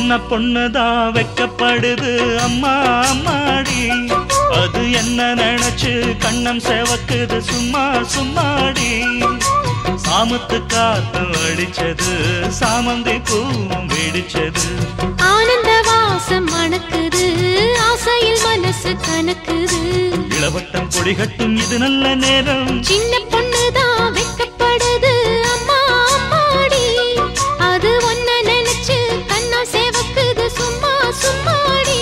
சின்ன பொண்ணுதான் வெக்கப்படுது அம்மா அம்மாடி அது என்ன நினைச்சு கண்ணம் செவக்குது சும்மா சும்மாடி சாமத்து காத்து அடிச்சது சாமந்தி பூவும் வெடிச்சது ஆனந்த வாசம் மணக்குது ஆசையில் மனசு கணக்குது இளவட்டம் கொடிகட்டும் இது நல்ல நேரம் சின்ன பொண்ணுதான் வெக்கப்படுது அம்மா அம்மாடி அது ஒன்ன நினைச்சு கண்ணா சேவக்குது சும்மா சும்மாடி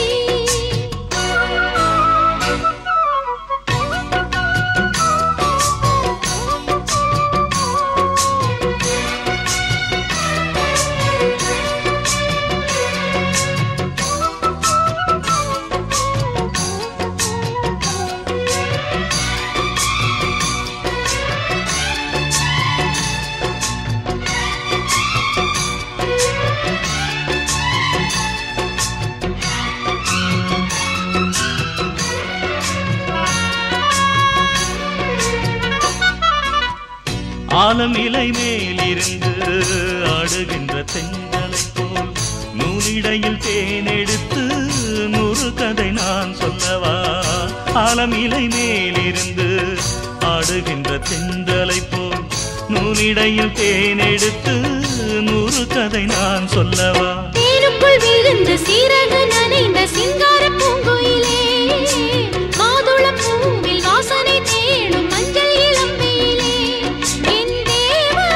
ஆலம் இலை மேலிருந்து ஆடுகின்ற தென்றலை போல் நூலிடையில் தேனெடுத்து நூறு கதை நான் சொல்லவா ஆலம் இலை மேலிருந்து ஆடுகின்ற தென்றலை போல் நூலிடையில் தேனெடுத்து நூறு கதை நான் சொல்லவா தேனுக்குள் விழுந்த சீரக நனைந்த சிங்கார பூங்குயிலே மாதுளம் பூவில் வாசனை தேடும் மஞ்சள் இளம்பெயிலே என் தேவா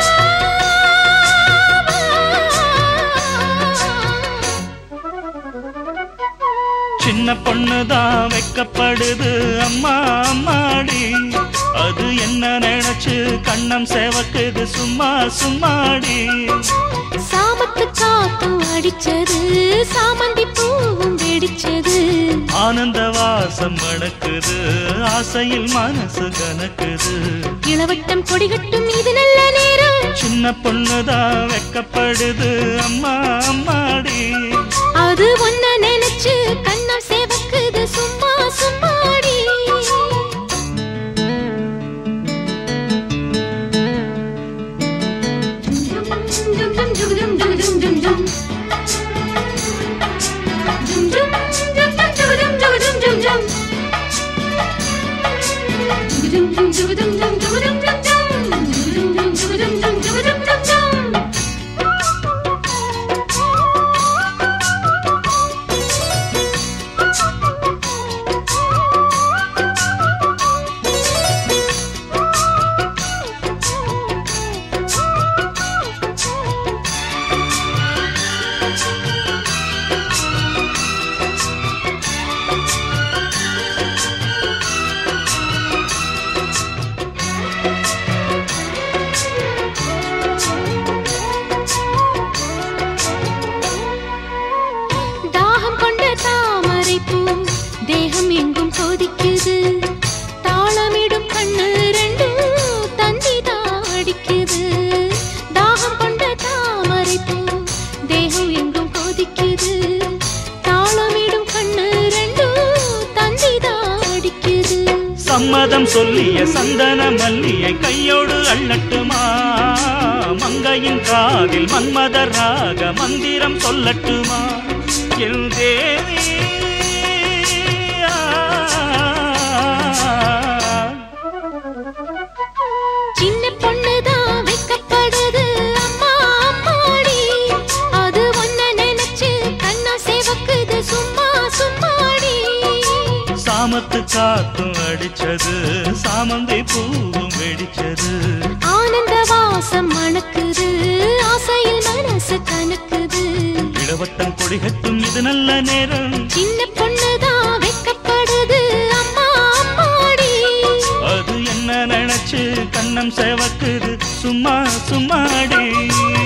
சின்ன பொண்ணுதான் வெக்கப்படுது அம்மா அம்மாடி அது என்ன நினைச்சு கண்ணம் செவக்குது சும்மா சும்மாடி சாமத்து காத்தும் அடிச்சது சாமந்தி பூவும் வெடிச்சது ஆனந்த வாசம் மணக்குது ஆசையில் மனசு கணக்குது இளவட்டம் கொடிகட்டும் இது நல்ல நேரம் சின்ன பொண்ணுதான் வெக்கப்படுது அம்மா அம்மாடி அது ஒன்ன நினைச்சு கண்ணம் சேவக்குது சும்மா சும்மாடி தாகம் கொண்ட தாமரை பூ தேகம் எங்கும் கொதிக்குது தாளமிடும் கண்ணு ரெண்டும் தந்தி தாடிக்குது தாகம் கொண்ட தாமரை பூ தேகம் எங்கும் கொதிக்குது தாளமிடும் கண்ணு ரெண்டும் தந்தி தாடிக்குது சம்மதம் சொல்லிய சந்தன மல்லியை கையோடு அள்ளட்டுமா மங்கையின் காதில் மன்மதர் ராக மந்திரம் சொல்லட்டுமா என் தேவி சின்ன பொண்ணுதான் வைக்கப்படுது அம்மா அம்மாடி அது ஒன்ன நினைச்சு கண்ணா சேவக்குது சும்மா சும்மாடி சாமத்து காத்தும் அடிச்சது சாமந்தி பூவும் வெடிச்சது ஆனந்த வாசம் மணக்குது ஆசையில் மனசு கணக்குது இளவட்டம் கொடிகட்டும் இது நல்ல நேரம் சின்ன பொண்ணுதான் வைக்கப்படுது அம்மா அம்மாடி அது என்ன நினைச்சு கண்ணம் செவக்குது சும்மா சும்மாடி